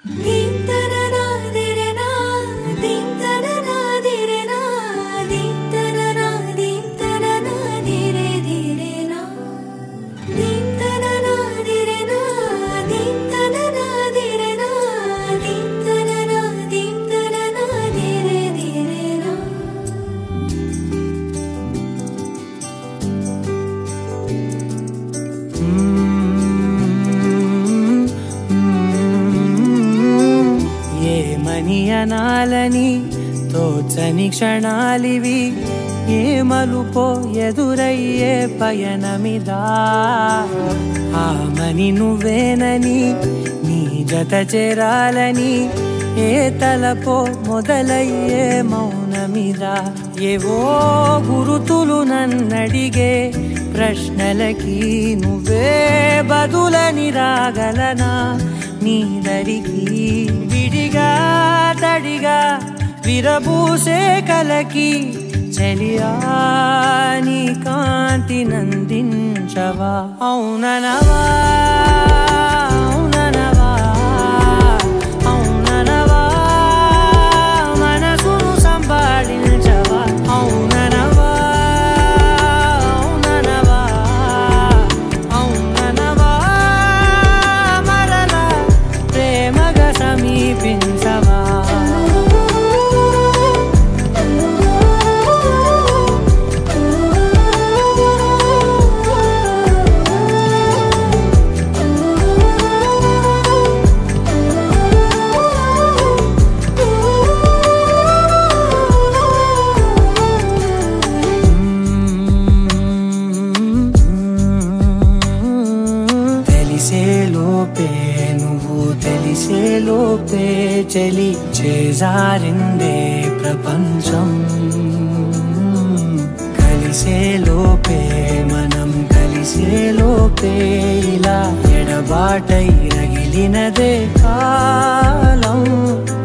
ఏమని అనాలని తోచని క్షణాలివి ఏ మలుపో ఎదురయ్యే పయనమిదా ఆమని నువ్వేనని నీ జత చేరాలని ఏ తలపో మొదలయ్యే మౌనమిదా ఏవో గురుతులు నన్నడిగే ప్రశ్నలకి నువ్వే బదులని రాగలనా నీ దరికి విడిగా తడిగా విరబూసే కలకి చెలియా నీ కాంతి నందించవా అవుననవా అవుననవా అవుననవా మనసును సంపాదించవా అవుననవా అవుననవా అవుననవా మరలా ప్రేమగా సమీపించవా తెలిసే లోపే నువ్వు తెలిసే లోపే చెలి చేజారిందే ప్రపంచం కలిసే లోపే మనం కలిసే లోపే ఇలా ఎడబాటై రగిలినదే కాలం